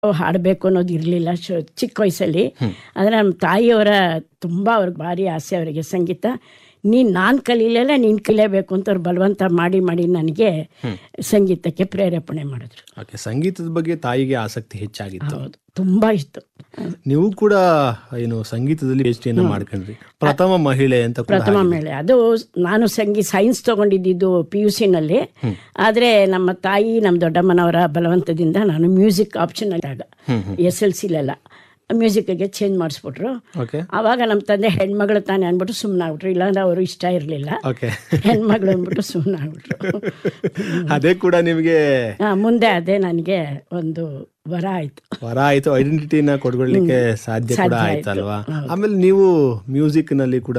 ಹಾಡಬೇಕು ಅನ್ನೋದು ಇರಲಿಲ್ಲ ಚಿಕ್ಕ ವಯಸ್ಸಲ್ಲಿ ಆದರೆ ನಮ್ಮ ತಾಯಿಯವರ ತುಂಬ ಅವ್ರಿಗೆ ಭಾರಿ ಆಸೆ ಅವರಿಗೆ ಸಂಗೀತ ನೀನು ನಾನು ಕಲೀಲಿಲ್ಲ ನೀನು ಕಲಿಯಬೇಕು ಅಂತ ಅವ್ರು ಬಲವಂತ ಮಾಡಿ ಮಾಡಿ ನನಗೆ ಸಂಗೀತಕ್ಕೆ ಪ್ರೇರೇಪಣೆ ಮಾಡಿದ್ರು ಓಕೆ ಸಂಗೀತದ ಬಗ್ಗೆ ತಾಯಿಗೆ ಆಸಕ್ತಿ ಹೆಚ್ಚಾಗಿತ್ತು ಹೌದು ತುಂಬ ಇತ್ತು ನೀವು ಕೂಡ ಏನು ಸಂಗೀತದಲ್ಲಿ ಪಿ ಎಚ್ ಡಿಯನ್ನು ಮಾಡ್ಕೊಂಡ್ರಿ ಪ್ರಥಮ ಮಹಿಳೆ ಅಂತ ಕೂಡ ಪ್ರಥಮ ಮೇಳೆ ಅದು ನಾನು ಸಂಗೀತ ಸೈನ್ಸ್ ತಗೊಂಡಿದ್ದು ಪಿ ಯು ಸಿನಲ್ಲಿ ಆದರೆ ನಮ್ಮ ತಾಯಿ ನಮ್ಮ ದೊಡ್ಡಮ್ಮನವರ ಬಲವಂತದಿಂದ ನಾನು ಮ್ಯೂಸಿಕ್ ಆಪ್ಷನ್ ಆಗ ಎಸ್ ಎಲ್ ಸಿಲೆಲ್ಲ ಮ್ಯೂಸಿಕ್ಗೆ ಚೇಂಜ್ ಮಾಡಿಸ್ಬಿಟ್ರು ಓಕೆ ಆವಾಗ ನಮ್ಮ ತಂದೆ ಹೆಣ್ಮಗಳು ತಾನೇ ಅಂದ್ಬಿಟ್ಟು ಸುಮ್ಮನೆ ಆಗ್ಬಿಟ್ರು ಇಲ್ಲಾಂದ್ರೆ ಅವರು ಇಷ್ಟ ಇರಲಿಲ್ಲ ಓಕೆ ಹೆಣ್ಮಗಳು ಅಂದ್ಬಿಟ್ಟು ಸುಮ್ಮನೆ ಆಗ್ಬಿಟ್ರು ಅದೇ ಕೂಡ ನಿಮಗೆ ಆ, ಮುಂದೆ ಅದೇ ನನಗೆ ಒಂದು ವರ ಆಯ್ತು ವರ ಆಯ್ತು ಐಡೆಂಟಿಟಿನ ಕೊಡ್ಕೊಳ್ಳಿಕ್ಕೆ ಸಾಧ್ಯ ಕೂಡ ಆಯ್ತಲ್ವಾ ಆಮೇಲೆ ನೀವು ಮ್ಯೂಸಿಕ್ ನಲ್ಲಿ ಕೂಡ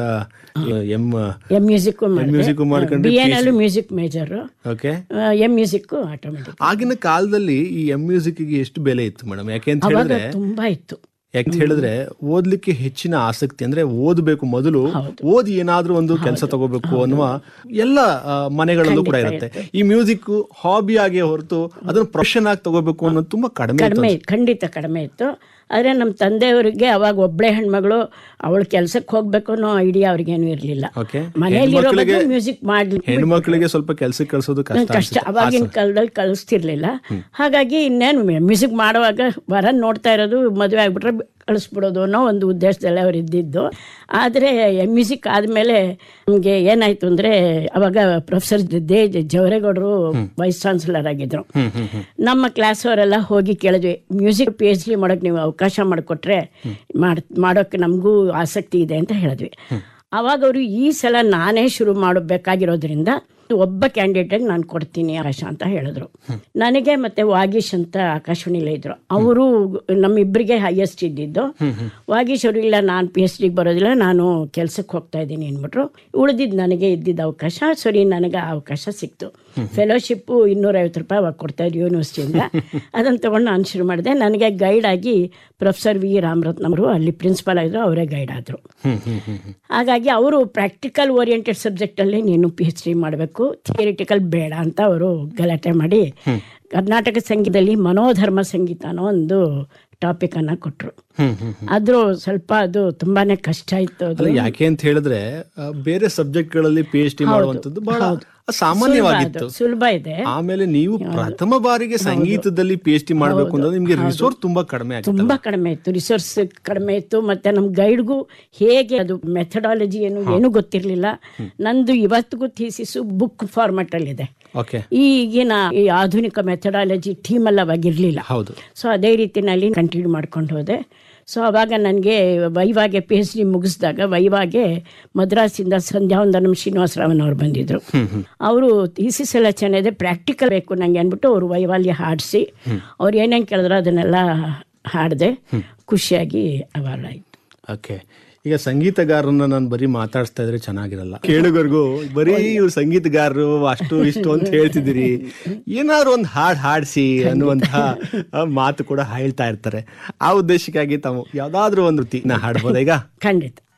ಎಂ ಎಂ ಮ್ಯೂಸಿಕ್ music ಮಾಡ್ಕೊಂಡ್ರೆ ಬಿ ಎನಲ್ಲೂ music major okay M music automatic ಆಗಿನ ಕಾಲದಲ್ಲಿ ಈ ಎಂ ಮ್ಯೂಸಿಕ್ ಗೆ ಎಷ್ಟು ಬೆಲೆ ಇತ್ತು ಮೇಡಮ್ ಯಾಕೆ ಅಂತ ಅವಾಗ ಹೇಳಿದ್ರೆ ತುಂಬಾ ಇತ್ತು ಯಾಕೆ ಹೇಳಿದ್ರೆ ಓದ್ಲಿಕ್ಕೆ ಹೆಚ್ಚಿನ ಆಸಕ್ತಿ ಅಂದ್ರೆ ಓದಬೇಕು ಮೊದಲು ಓದಿ ಏನಾದ್ರೂ ಒಂದು ಕೆಲಸ ತಗೋಬೇಕು ಅನ್ನುವ ಎಲ್ಲ ಆ, ಮನೆಗಳಲ್ಲೂ ಕೂಡ ಇರುತ್ತೆ ಈ ಮ್ಯೂಸಿಕ್ ಹಾಬಿ ಆಗಿ ಹೊರತು ಅದನ್ನ ಪ್ರೊಫೆಷನ್ ಆಗಿ ತಗೋಬೇಕು ಅನ್ನೋದು ತುಂಬಾ ಕಡಿಮೆ ಇತ್ತು ಕಡಿಮೆ ಖಂಡಿತ ಕಡಿಮೆ ಇತ್ತು ಆದರೆ ನಮ್ಮ ತಂದೆಯವರಿಗೆ ಅವಾಗ ಒಬ್ಬಳೆ ಹೆಣ್ಮಗಳು ಅವಳು ಕೆಲ್ಸಕ್ಕೆ ಹೋಗ್ಬೇಕು ಅನ್ನೋ ಐಡಿಯಾ ಅವ್ರಿಗೇನು ಇರಲಿಲ್ಲ ಓಕೆ ಮನೆಯಲ್ಲಿರೋ ಮ್ಯೂಸಿಕ್ ಮಾಡ್ಲಿ ಹೆಣ್ಮಕ್ಳಿಗೆ ಸ್ವಲ್ಪ ಕೆಲ್ಸಕ್ಕೆ ಕಳ್ಸೋದು ಕಷ್ಟ ಕಷ್ಟ ಅವಾಗಿನ ಕಾಲದಲ್ಲಿ ಕಳಿಸ್ತಿರ್ಲಿಲ್ಲ ಹಾಗಾಗಿ ಇನ್ನೇನು ಮ್ಯೂಸಿಕ್ ಮಾಡುವಾಗ ವರ ನೋಡ್ತಾ ಇರೋದು ಮದುವೆ ಆಗ್ಬಿಟ್ರೆ ಕಳಿಸ್ಬಿಡೋದು ಅನ್ನೋ ಒಂದು ಉದ್ದೇಶದಲ್ಲಿ ಅವ್ರು ಇದ್ದಿದ್ದು ಆದರೆ ಮ್ಯೂಸಿಕ್ ಆದಮೇಲೆ ನಮಗೆ ಏನಾಯ್ತು ಅಂದರೆ ಅವಾಗ ಪ್ರೊಫೆಸರ್ ದೇ ಜವರೇಗೌಡರು ವೈಸ್ ಚಾನ್ಸಲರ್ ಆಗಿದ್ರು ನಮ್ಮ ಕ್ಲಾಸ್ ಅವರೆಲ್ಲ ಹೋಗಿ ಕೇಳಿದ್ವಿ ಮ್ಯೂಸಿಕ್ ಪಿ ಎಚ್ ಡಿ ಮಾಡೋಕೆ ನೀವು ಅವಕಾಶ ಮಾಡಿಕೊಟ್ರೆ ಮಾಡ್ ಮಾಡೋಕ್ಕೆ ನಮಗೂ ಆಸಕ್ತಿ ಇದೆ ಅಂತ ಹೇಳಿದ್ವಿ ಅವಾಗ ಅವರು ಈ ಸಲ ನಾನೇ ಶುರು ಮಾಡಬೇಕಾಗಿರೋದ್ರಿಂದ ಒಬ್ಬ ಕ್ಯಾಂಡಿಡೇಟ್ ನಾನು ಕೊಡ್ತೀನಿ ಆಕಾಶ ಅಂತ ಹೇಳಿದ್ರು ನನಗೆ ಮತ್ತೆ ವಾಗೀಶ್ ಅಂತ ಆಕಾಶವಾಣಿಲೇ ಇದ್ರು ಅವರು ನಮ್ಮಿಬ್ಬರಿಗೆ ಹೈಯೆಸ್ಟ್ ಇದ್ದಿದ್ದು ವಾಗೀಶ್ ಅವರು ಇಲ್ಲ ನಾನು ಪಿ ಎಚ್ ಡಿಗೆ ಬರೋದಿಲ್ಲ ನಾನು ಕೆಲ್ಸಕ್ಕೆ ಹೋಗ್ತಾ ಇದ್ದೀನಿ ಅಂದ್ಬಿಟ್ರು ಉಳಿದಿದ್ದು ನನಗೆ ಇದ್ದಿದ್ದ ಅವಕಾಶ ಸರಿ ನನಗೆ ಆ ಅವಕಾಶ ಸಿಕ್ತು ಫೆಲೋಶಿಪ್ಪು ಇನ್ನೂರೈವತ್ತು ರೂಪಾಯಿ ಅವಾಗ ಕೊಡ್ತಾ ಇದ್ರು ಯೂನಿವರ್ಸಿಟಿಯಿಂದ ಅದನ್ನು ತೊಗೊಂಡು ನಾನು ಶುರು ಮಾಡಿದೆ ನನಗೆ ಗೈಡ್ ಆಗಿ ಪ್ರೊಫೆಸರ್ ವಿ ರಾಮರತ್ನವರು ಅಲ್ಲಿ ಪ್ರಿನ್ಸಿಪಾಲ್ ಆಗಿದ್ರು ಅವರೇ ಗೈಡ್ ಆದರು ಹಾಗಾಗಿ ಅವರು ಪ್ರಾಕ್ಟಿಕಲ್ ಓರಿಯೆಂಟೆಡ್ ಸಬ್ಜೆಕ್ಟಲ್ಲಿ ನೀನು ಪಿ ಎಚ್ ಡಿ ಮಾಡಬೇಕು ಥಿಯರಿಟಿಕಲ್ ಬೇಡ ಅಂತ ಅವರು ಗಲಾಟೆ ಮಾಡಿ ಕರ್ನಾಟಕ ಸಂಗೀತದಲ್ಲಿ ಮನೋಧರ್ಮ ಸಂಗೀತ ಅನ್ನೋ ಒಂದು ಟಾಪಿಕ್ ಅನ್ನ ಕೊಟ್ಟರು ಆದ್ರೂ ಸ್ವಲ್ಪ ಅದು ತುಂಬಾನೇ ಕಷ್ಟ ಇತ್ತು ಅದು ಅಲ್ಲ ಯಾಕೆ ಅಂತ ಹೇಳಿದ್ರೆ ಆ, ಬೇರೆ ಸಬ್ಜೆಕ್ಟ್ ಗಳಲ್ಲಿ ಪಿ ಎಚ್ ಡಿ ಮಾಡುವಂತದ್ದು ಬಹಳ ಸಾಮಾನ್ಯವಾಗಿತ್ತು ಸುಲಭ ಇದೆ ಆಮೇಲೆ ನೀವು ಪ್ರಥಮ ಬಾರಿಗೆ ಸಂಗೀತದಲ್ಲಿ ಪಿ ಎಚ್ ಡಿ ಮಾಡಬೇಕು ಅಂದ್ರೆ ನಿಮ್ಗೆ ರಿಸೋರ್ಸ್ ತುಂಬಾ ಕಡಿಮೆ ಆಗಿತ್ತು ತುಂಬಾ ಕಡಿಮೆ ಇತ್ತು ರಿಸೋರ್ಸ್ ಕಡಿಮೆ ಇತ್ತು ಮತ್ತೆ ನಮ್ ಗೈಡ್ಗೂ ಹೇಗೆ ಅದು ಮೆಥಡಾಲಜಿ ಏನು ಏನು ಗೊತ್ತಿರಲಿಲ್ಲ ನಂದು ಇವತ್ತಿಗೂ ಥೀಸಿಸು ಬುಕ್ ಫಾರ್ಮೆಟ್ ಅಲ್ಲಿ ಇದೆ ಓಕೆ ಈಗಿನ ಈ ಆಧುನಿಕ ಮೆಥಡಾಲಜಿ ಟೀಮ್ ಎಲ್ಲ ಅವಾಗಿರ್ಲಿಲ್ಲ ಹೌದು ಸೊ ಅದೇ ರೀತಿನಲ್ಲಿ ಕಂಟಿನ್ಯೂ ಮಾಡ್ಕೊಂಡು ಹೋದೆ ಸೊ ಅವಾಗ ನನಗೆ ವೈವಾಗೆ ಪಿ ಎಚ್ ಡಿ ಮುಗಿಸಿದಾಗ ವೈವಾಗೆ ಮದ್ರಾಸಿಂದ ಸಂಧ್ಯಾವಂದನಂ ಶ್ರೀನಿವಾಸರಾಮನ್ ಅವ್ರು ಬಂದಿದ್ರು ಅವರು ಥೀಸಿಸ್ ಎಲ್ಲ ಚೆನ್ನಾಗಿದೆ ಪ್ರಾಕ್ಟಿಕಲ್ ಬೇಕು ನನಗೆ ಅಂದ್ಬಿಟ್ಟು ಅವರು ವೈವಾಲಿ ಹಾಡಿಸಿ ಅವ್ರು ಏನೇನು ಕೇಳಿದ್ರು ಅದನ್ನೆಲ್ಲ ಹಾಡಿದೆ ಖುಷಿಯಾಗಿ ಅವಾರ್ಡ್ ಆಯಿತು ಓಕೆ ಈಗ ಸಂಗೀತಗಾರರನ್ನ ನಾನು ಬರೀ ಮಾತಾಡಿಸ್ತಾ ಇದ್ರೆ ಚೆನ್ನಾಗಿರಲ್ಲ ಕೇಳುಗರಿಗೂ ಬರೀ ಇವ್ರು ಸಂಗೀತಗಾರರು ಅಷ್ಟು ಇಷ್ಟು ಅಂತ ಹೇಳ್ತಿದ್ದೀರಿ ಏನಾದ್ರು ಒಂದು ಹಾಡು ಹಾಡಿಸಿ ಅನ್ನುವಂತಹ ಆ, ಮಾತು ಕೂಡ ಹೇಳ್ತಾ ಇರ್ತಾರೆ ಆ ಉದ್ದೇಶಕ್ಕಾಗಿ ತಾವು ಯಾವ್ದಾದ್ರು ಒಂದು ತೀನ ಹಾಡ್ಬೋದಾ ಈಗ ಖಂಡಿತ